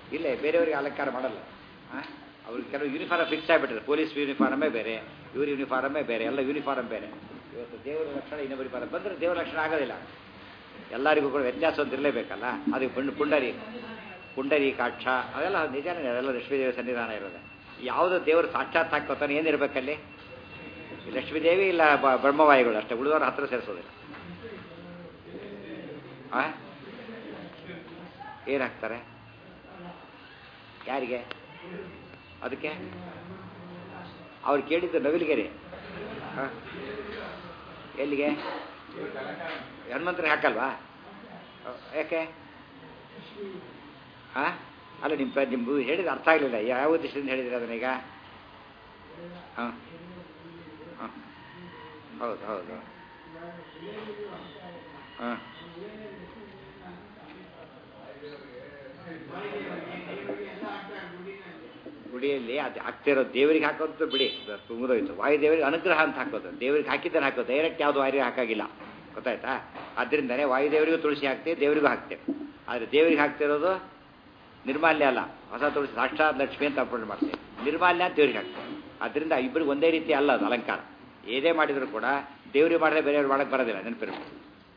ಇಲ್ಲ ಬೇರೆಯವರಿಗೆ ಅಲಂಕಾರ ಮಾಡಲ್ಲ ಆ? ಅವ್ರಿಗೆ ಕೆಲವು ಯೂನಿಫಾರ್ಮ್ ಫಿಕ್ಸ್ ಆಗಿಬಿಟ್ಟಿದೆ ಪೊಲೀಸ್ ಯೂನಿಫಾರ್ಮೇ ಬೇರೆ ಇವ್ರ ಯೂನಿಫಾರ್ಮೇ ಬೇರೆ ಎಲ್ಲ ಯೂನಿಫಾರ್ಮ್ ಬೇರೆ ಇವತ್ತು ದೇವರ ಲಕ್ಷಣ ಇನ್ನೊಬ್ಬರಿಗೆ ಬರ ಬಂದರೆ ದೇವರ ಲಕ್ಷಣ ಆಗೋದಿಲ್ಲ ಎಲ್ಲರಿಗೂ ಕೂಡ ವ್ಯತ್ಯಾಸ ಅಂತ ಇರಲೇಬೇಕಲ್ಲ ಅದಕ್ಕೆ ಪುಂಡ್ ಪುಂಡರಿ ಪುಂಡರಿ ಕಾಕ್ಷ ಅದೆಲ್ಲ ನಿಜಾನೇ ಅದೆಲ್ಲ ಲಕ್ಷ್ಮೀದೇವಿ ಸನ್ನಿಧಾನ ಇರೋದು ಯಾವುದು ದೇವರು ಸಾಕ್ಷಾತ್ ಹಾಕೋತಾನೆ ಏನಿರ್ಬೇಕಲ್ಲಿ ಈ ಲಕ್ಷ್ಮೀದೇವಿ ಇಲ್ಲ ಬ- ಬ್ರಹ್ಮವಾಯುಗಳು ಅಷ್ಟೇ ಉಳಿದವ್ರ ಹತ್ರ ಸೇರಿಸೋದಿಲ್ಲ ಆ ಏನು ಹಾಕ್ತಾರೆ ಯಾರಿಗೆ ಅದಕ್ಕೆ ಅವ್ರು ಕೇಳಿದ್ದು ನವಿಲಿಗೆರೆ ಆ? ಎಲ್ಲಿಗೆ ಹನುಮಂತರಿಗೆ ಹಾಕಲ್ವಾ ಆ, ಯಾಕೆ ಆ ಅಲ್ಲ ನಿಮ್ಮ ನಿಮ್ಮ ಹೇಳಿದ ಅರ್ಥ ಆಗಲಿಲ್ಲ ಯಾವ ಉದ್ದೇಶದಿಂದ ಹೇಳಿದ್ರಿ ಅದನ್ನೀಗ ಹಾಂ ಹಾಂ ಹೌದು ಹೌದು ಹಾಂ ಗುಡಿಯಲ್ಲಿ ಅದು ಹಾಕ್ತಿರೋ ದೇವರಿಗೆ ಹಾಕೋದು ಬಿಡಿ ಅದು ಮುಗಿದೋಯ್ತು ವಾಯುದೇವರಿಗೆ ಅನುಗ್ರಹ ಅಂತ ಹಾಕೋದು ದೇವರಿಗೆ ಹಾಕಿದ್ದಾನೆ ಹಾಕೋದು ಡೈರೆಕ್ಟ್ ಯಾವುದು ವಾಯುರಿಗೆ ಹಾಕಾಗಿಲ್ಲ ಗೊತ್ತಾಯ್ತಾ ಅದರಿಂದನೇ ವಾಯುದೇವರಿಗೂ ತುಳಸಿ ಹಾಕ್ತೇವೆ ದೇವರಿಗೂ ಹಾಕ್ತೇವೆ ಆದರೆ ದೇವರಿಗೆ ಹಾಕ್ತಿರೋದು ನಿರ್ಮಾಲ್ಯ ಅಲ್ಲ ಹೊಸ ತುಳಸಿ ಸಾಕ್ಷಾತ್ ಲಕ್ಷ್ಮಿ ಅಂತ ಅರ್ಪಣೆ ಮಾಡ್ತೇವೆ ನಿರ್ಮಾಲ್ಯ ಅಂತ ದೇವರಿಗೆ ಹಾಕ್ತೇವೆ ಅದರಿಂದ ಇಬ್ಬರಿಗೆ ಒಂದೇ ರೀತಿ ಅಲ್ಲ ಅದು ಅಲಂಕಾರ ಏನೇ ಮಾಡಿದರೂ ಕೂಡ ದೇವರಿಗೆ ಮಾಡಿದ್ರೆ ಬೇರೆಯವ್ರು ಮಾಡಕ್ಕೆ ಬರೋದಿಲ್ಲ ನೆನಪಿರ್ಬೇಕು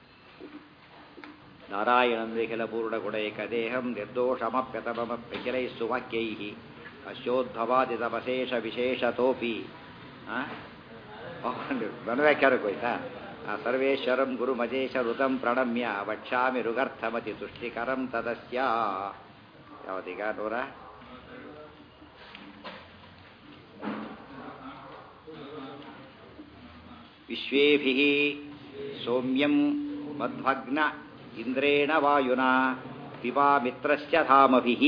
ನಾರಾಯಣಂ ವಿಖಿಲ ಪೂರ್ಣ ಗುಣೈಕ ದೇಹಂ ನಿರ್ದೋಷಮಪ್ಯತಮಪ್ಯಖಿಲೈಸ್ಸು ವಾಕ್ಯೈ ಅಶೋದ್ಭವಾದಿ ತಪಶೇಷ ವಿಶೇಷತೋಪಿ ಮನವ್ಯಾಖ್ಯಾರಕ್ಕೆ ಹೋಯ್ತಾ ಆ, ಸರ್ವೇಶ್ವರಂ ಗುರು ಮಜೇಶ ಋತಂ ಪ್ರಣಮ್ಯ ವಕ್ಷಾಮಿ ಋಗರ್ಥಮತಿ ತುಷ್ಟಿಕರಂ ತದಸ್ಯ ಯಾವದೀಗ ನೂರ ವಿಶ್ವೇಭಿಃ ಸೌಮ್ಯಂ ಮಧ್ವಗ್ನ ಇಂದ್ರೇಣ ವಾಯುನಾ ಪಿಬಾ ಮಿತ್ರಸ್ಯ ಧಾಮಭಿಃ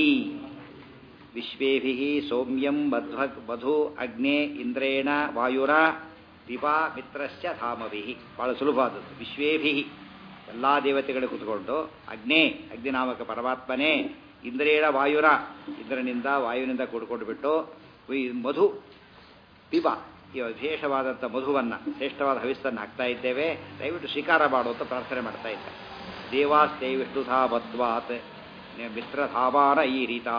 ವಿಶ್ವೇಭಿಃ ಸೌಮ್ಯಂ ಮಧ್ವ ಮಧು ಅಗ್ನೇ ಇಂದ್ರೇಣ ವಾಯುನ ಪಿಬಾ ಮಿತ್ರಸ್ಯ ಧಾಮಭಿಃ ಬಹಳ ಸುಲಭವಾದದ್ದು ವಿಶ್ವೇಭಿಃ ಎಲ್ಲ ದೇವತೆಗಳು ಕುತ್ಕೊಂಡು ಅಗ್ನೇ ಅಗ್ನಿನಾಮಕ ಪರಮಾತ್ಮನೇ ಇಂದ್ರೇಣ ವಾಯುನ ಇಂದ್ರನಿಂದ ವಾಯುವಿನಿಂದ ಕೂಡ್ಕೊಂಡು ಬಿಟ್ಟು ಈ ಮಧು ಪಿಬ ಈ ವಿಶೇಷವಾದಂಥ ಮಧುವನ್ನು ಶ್ರೇಷ್ಠವಾದ ಹವಿಸ್ಸನ್ನು ಹಾಕ್ತಾ ಇದ್ದೇವೆ ದಯವಿಟ್ಟು ಸ್ವೀಕಾರ ಮಾಡು ಅಂತ ಪ್ರಾರ್ಥನೆ ಮಾಡ್ತಾ ಇದ್ದಾರೆ ದೇವಾಸ್ತೇ ವಿಷ್ಣುಧಾಮತ್ವಾತ್ ಮಿತ್ರಧಾಮಾನ ಈ ರೀತಾ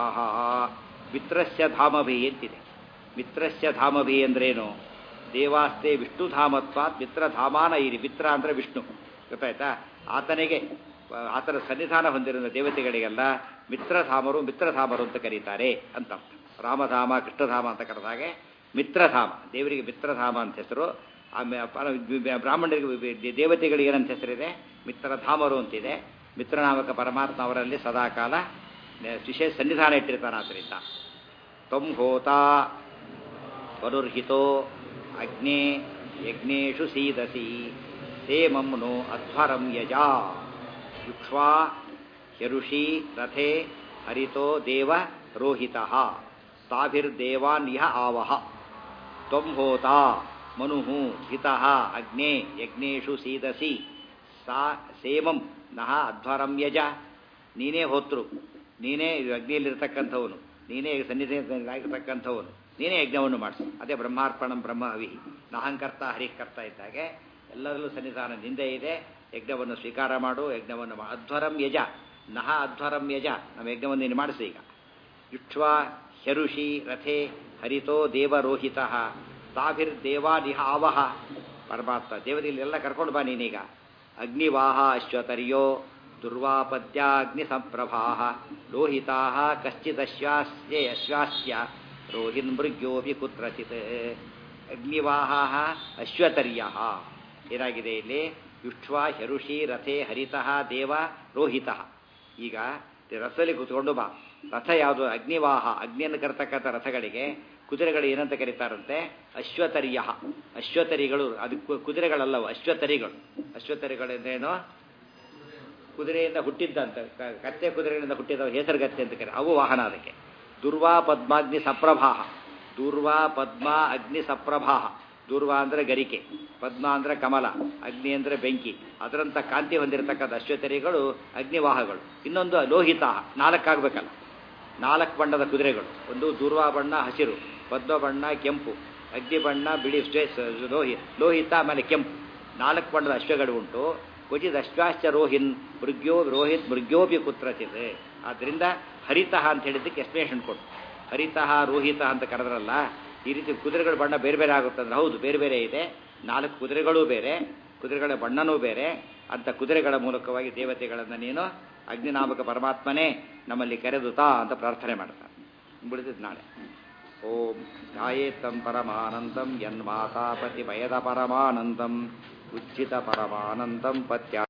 ಮಿತ್ರಸ್ಯ ಧಾಮಭಿ ಅಂತಿದೆ ಮಿತ್ರಸ್ಯ ಧಾಮಭಿ ಅಂದ್ರೇನು ದೇವಾಸ್ತೆ ವಿಷ್ಣುಧಾಮತ್ವಾತ್ ಮಿತ್ರಧಾಮಾನ ಇರಿ ಮಿತ್ರ ಅಂದರೆ ವಿಷ್ಣು ಗೊತ್ತಾಯ್ತಾ ಆತನಿಗೆ ಆ, ಆತನ ಸನ್ನಿಧಾನ ಹೊಂದಿರುವ ದೇವತೆಗಳಿಗೆಲ್ಲ ಮಿತ್ರಧಾಮರು ಮಿತ್ರಧಾಮರು ಅಂತ ಕರೀತಾರೆ ಅಂತ ಅರ್ಥ ರಾಮಧಾಮ ಕೃಷ್ಣಧಾಮ ಅಂತ ಕರೆದ ಹಾಗೆ ಮಿತ್ರಧಾಮ ದೇವರಿಗೆ ಮಿತ್ರಧಾಮ ಅಂತ ಹೆಸರು ಆಮೇಲೆ ಪ- ಬ್ರಾಹ್ಮಣರಿಗೆ ದೇವತೆಗಳಿಗೆ ಏನಂತ ಹೆಸರಿದೆ ಮಿತ್ರಧಾಮರು ಅಂತಿದೆ ಮಿತ್ರನಾಮಕ ಪರಮಾತ್ಮ ಅವರಲ್ಲಿ ಸದಾಕಾಲ ವಿಶೇಷ ಸನ್ನಿಧಾನ ಇಟ್ಟಿರ್ತಾನೆ ಆದ್ದರಿಂದ ತ್ವಂ ಹೋತಾ ವರುರ್ಹಿತೋ ಅಗ್ನೇ ಯಜ್ಞೇಶು ಸೀದಸಿ ಸೇಮಂ ನೋ ಅಧ್ವರಂ ಯಜಾ ಯುಕ್ಷ್ವಾ ಯರುಷಿ ರಥೆ ಹರಿತೋ ದೇವ ರೋಹಿತ ತಾಭಿರ್ದೇವಾನ್ ಇಹ ಆವಹ ತ್ವಂ ಹೋತಾ ಮನು ಹಿತ ಅಗ್ನೇ ಯಜ್ಞೇಶು ಸೀದಸಿ ಸಾ ಸೇಮಂ ನಹ ಅಧ್ವರಂ ಯಜ ನೀನೇ ಹೋತೃ ನೀನೇ ಅಗ್ನಿಯಲ್ಲಿರ್ತಕ್ಕಂಥವನು ನೀನೇ ಸನ್ನಿಧಿಯಾಗಿರ್ತಕ್ಕಂಥವನು ನೀನೇ ಯಜ್ಞವನ್ನು ಮಾಡಿಸು ಅದೇ ಬ್ರಹ್ಮಾರ್ಪಣಂ ಬ್ರಹ್ಮ ಹವಿ ನಹಂಕರ್ತ ಹರಿಕರ್ತ ಇದ್ದಾಗೆ ಎಲ್ಲರಲ್ಲೂ ಸನ್ನಿಧಾನ ನಿಂದೆ ಇದೆ ಯಜ್ಞವನ್ನು ಸ್ವೀಕಾರ ಮಾಡು ಯಜ್ಞವನ್ನು ಮಾ- ಅಧ್ವರಂ ಯಜ ನಹ ಅಧ್ವರಂ ಯಜ ನಮ್ಮ ಯಜ್ಞವನ್ನು ನೀನು ಮಾಡಿಸು ಈಗ ಯುಕ್ಷ್ವಾ ಹರುಷಿ ರಥೆ ಹರಿತೋ ದೇವರೋಹಿತ ತಾಭಿರ್ದೇವಾನಿಹ ಆವಹ ಪರಮಾತ್ಮ ದೇವತೆಗಳೆಲ್ಲ ಕರ್ಕೊಂಡು ಬಾ ನೀನೀಗ ಅಗ್ನಿವಾಹ ಅಶ್ವತರ್ಯೋ ದುರ್ವಾಪದ್ಯಾಗ್ನಿ ಸಂಪ್ರಭಾ ಲೋಹಿತಾ ಕಶ್ಚಿದಶ್ವಾಸ್ಯ ಅಶ್ವಾಸ್ಯ ರೋಹಿನ್ ಮೃಗ್ಯೋಪಿ ಕುತ್ರಚಿತ್ ಅಗ್ನಿವಾಹ ಅಶ್ವತರ್ಯ ಏನಾಗಿದೆ ಇಲ್ಲಿ ಯುಕ್ಷ್ವಾ ಹರುಷಿ ರಥೆ ಹರಿತಃ ದೇವ ರೋಹಿತ ಈಗ ರಥದಲ್ಲಿ ಕೂತ್ಕೊಂಡು ಬಾ ರಥ ಯಾವುದು ಅಗ್ನಿವಾಹ ಅಗ್ನಿಯನ್ನು ಕರ್ತಕ್ಕಂಥ ರಥಗಳಿಗೆ ಕುದುರೆಗಳು ಏನಂತ ಕರೀತಾರಂತೆ ಅಶ್ವತರ್ಯ ಅಶ್ವತರಿಗಳು ಅದು ಕು- ಕುದುರೆಗಳಲ್ಲವು ಅಶ್ವತರಿಗಳು ಅಶ್ವತರಿಗಳೆಂದ್ರೇನು ಕುದುರೆಯಿಂದ ಹುಟ್ಟಿದ್ದಂತ ಕ- ಕತ್ತೆ ಕುದುರೆಗಳಿಂದ ಹುಟ್ಟಿದವ ಹೆಸರುಗತ್ತೆ ಅಂತ ಕರೆ ಅವು ವಾಹನ ಅದಕ್ಕೆ ದುರ್ವಾ ಪದ್ಮಾಗ್ನಿ ಸಪ್ರಭಾಹ ದುರ್ವಾ ಪದ್ಮ ಅಗ್ನಿ ಸಪ್ರಭಾಹ ದುರ್ವಾ ಅಂದರೆ ಗರಿಕೆ ಪದ್ಮ ಅಂದರೆ ಕಮಲ ಅಗ್ನಿ ಅಂದರೆ ಬೆಂಕಿ ಅದರಂಥ ಕಾಂತಿ ಹೊಂದಿರತಕ್ಕಂಥ ಅಶ್ವತರಿಗಳು ಅಗ್ನಿವಾಹಗಳು ಇನ್ನೊಂದು ಲೋಹಿತ ನಾಲ್ಕಾಗಬೇಕಲ್ಲ ನಾಲ್ಕು ಬಣ್ಣದ ಕುದುರೆಗಳು ಒಂದು ದುರ್ವಾ ಬಣ್ಣ ಹಸಿರು ಪದ್ಮ ಬಣ್ಣ ಕೆಂಪು ಅಗ್ನಿ ಬಣ್ಣ ಬಿಳಿ ಶ್ವೇಸ್ ಲೋಹಿ ಲೋಹಿತ ಆಮೇಲೆ ಕೆಂಪು ನಾಲ್ಕು ಬಣ್ಣದ ಅಶ್ವಗಳು ಉಂಟು ಕ್ವಚಿತ್ ಅಶ್ವಾಶ್ಚ ರೋಹಿನ್ ಮೃಗ್ಯೋ ರೋಹಿತ್ ಮೃಗ್ಯೋಪಿ ಕುತ್ರಚಿತ್ ಆದ್ದರಿಂದ ಹರಿತಃ ಅಂತ ಹೇಳಿದ್ದಕ್ಕೆ ಎಕ್ಸ್ಪ್ಲೇಷನ್ ಕೊಟ್ಟು ಹರಿತಃ ರೋಹಿತ ಅಂತ ಕರೆದ್ರಲ್ಲ ಈ ರೀತಿ ಕುದುರೆಗಳ ಬಣ್ಣ ಬೇರೆ ಬೇರೆ ಆಗುತ್ತೆ ಅಂದ್ರೆ ಹೌದು ಬೇರೆ ಬೇರೆ ಇದೆ ನಾಲ್ಕು ಕುದುರೆಗಳೂ ಬೇರೆ ಕುದುರೆಗಳ ಬಣ್ಣನೂ ಬೇರೆ ಅಂತ ಕುದುರೆಗಳ ಮೂಲಕವಾಗಿ ದೇವತೆಗಳನ್ನು ನೀನು ಅಗ್ನಿನಾಮಕ ಪರಮಾತ್ಮನೇ ನಮ್ಮಲ್ಲಿ ಕರೆದು ತಾ ಅಂತ ಪ್ರಾರ್ಥನೆ ಮಾಡ್ತಾನೆ ಬಿಡಿಸಿದ್ ನಾಳೆ ಓಂ ಧ್ಯಾಯೇತ್ತಂ ಪರಮಾನಂದಂ ಯನ್ಮಾತಾಪತಿ ಭಯದ ಪರಮಾನಂದಂ ಉಜ್ಜಿತ ಪರಮಾನಂದಂ ಪತ್ಯ